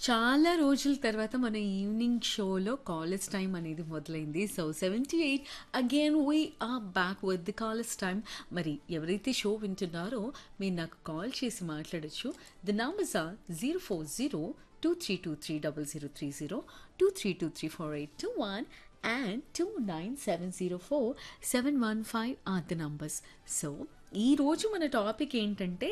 చాలా రోజుల తర్వాత మన ఈవినింగ్ షోలో కాలేజ్ టైం అనేది మొదలైంది so seventy eight again we are back with the college time మరి ఎవరైతే షో వింటున్నారో మీరు నాకు కాల్ చేసి మాట్లాడచ్చు the numbers are zero four zero two three two three double zero three zero two three two three four eight two one and two nine seven zero four seven one five are the numbers so ఈరోజు మన topic ఏంటంటే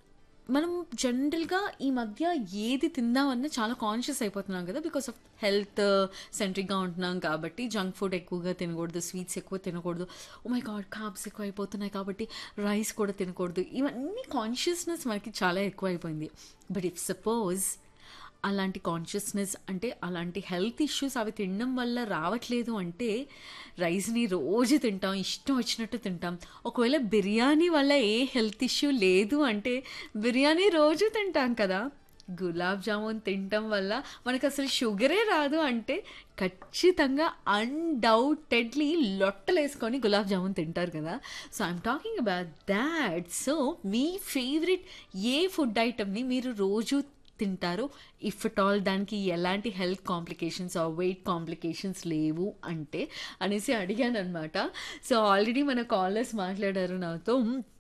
మనం జనరల్గా ఈ మధ్య ఏది తిందామన్నా చాలా conscious అయిపోతున్నాం కదా బికాస్ ఆఫ్ హెల్త్ సెంట్రిక్గా ఉంటున్నాం కాబట్టి జంక్ ఫుడ్ ఎక్కువగా తినకూడదు స్వీట్స్ ఎక్కువ తినకూడదు ఓ మై గాడ్ కాబ్స్ ఎక్కువ అయిపోతున్నాయి కాబట్టి రైస్ కూడా తినకూడదు ఇవన్నీ కాన్షియస్నెస్ మనకి చాలా ఎక్కువ అయిపోయింది బట్ ఇఫ్ సపోజ్ అలాంటి కాన్షియస్నెస్ అంటే అలాంటి హెల్త్ ఇష్యూస్ అవి తినడం వల్ల రావట్లేదు అంటే రైస్ని రోజు తింటాం ఇష్టం వచ్చినట్టు తింటాం ఒకవేళ బిర్యానీ వల్ల ఏ హెల్త్ ఇష్యూ లేదు అంటే బిర్యానీ రోజు తింటాం కదా గులాబ్ జామున్ తినటం వల్ల మనకు అసలు షుగరే రాదు అంటే ఖచ్చితంగా అన్డౌటెడ్లీ లొట్టలేసుకొని గులాబ్ జామున్ తింటారు కదా so I'm talking about that so మీ ఫేవరెట్ ఏ ఫుడ్ ఐటమ్ని మీరు రోజు తింటారు ఇఫ్ అట్ ఆల్ దానికి ఎలాంటి హెల్త్ కాంప్లికేషన్స్ ఆ వెయిట్ కాంప్లికేషన్స్ లేవు అంటే అనేసి అడిగాను అనమాట సో ఆల్రెడీ మన కాలర్స్ మాట్లాడారు నాతో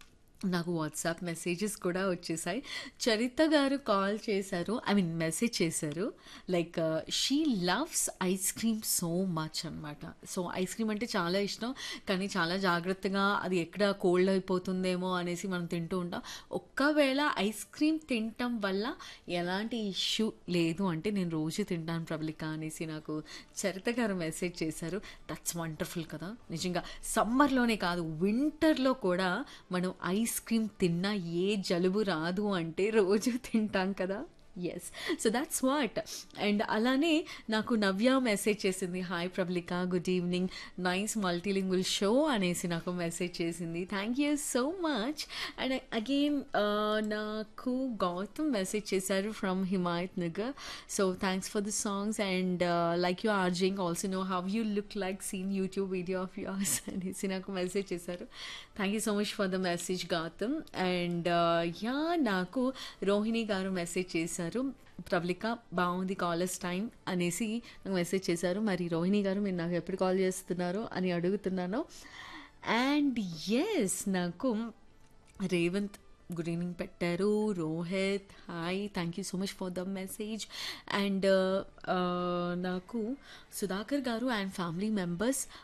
నాకు వాట్సాప్ మెసేజెస్ కూడా వచ్చేసాయి చరిత గారు కాల్ చేశారు ఐ మీన్ మెసేజ్ చేశారు like she loves ice cream so much అనమాట సో ఐస్ క్రీమ్ అంటే చాలా ఇష్టం కానీ చాలా జాగ్రత్తగా అది ఎక్కడ కోల్డ్ అయిపోతుందేమో అనేసి మనం తింటూ ఉంటాం ఒక్కవేళ ఐస్ క్రీమ్ తినటం వల్ల ఎలాంటి ఇష్యూ లేదు అంటే నేను రోజు తింటాను ప్రబలిక అనేసి నాకు చరిత గారు మెసేజ్ చేశారు దట్స్ వండర్ఫుల్ కదా నిజంగా సమ్మర్లోనే కాదు వింటర్లో కూడా మనం ఐస్ క్రీమ్ తిన్నా ఏ జలుబు రాదు అంటే రోజు తింటాం కదా yes so that's what and అలానే నాకు నవ్య మెసేజ్ చేసింది hi Prablika good evening nice multilingual show అనేసి నాకు మెసేజ్ చేసింది thank you so much and again నాకు గౌతమ్ మెసేజ్ చేశారు from Himayat Nagar so thanks for the songs and like you RJing also no have you look like seen YouTube video of yours అనేసి నాకు message చేశారు thank you so much for the message Gautam and yeah నాకు రోహిణి గారు message చేశారు చేశారు ప్రబ్లిక బాగుంది college time అనేసి నాకు మెసేజ్ చేశారు మరి రోహిణి గారు మీరు నాకు ఎప్పుడు కాల్ చేస్తున్నారో అని అడుగుతున్నాను అండ్ ఎస్ నాకు రేవంత్ గుడ్ ఈవినింగ్ పెట్టారు Rohith hi thank you so much for the message and నాకు సుధాకర్ గారు అండ్ ఫ్యామిలీ మెంబర్స్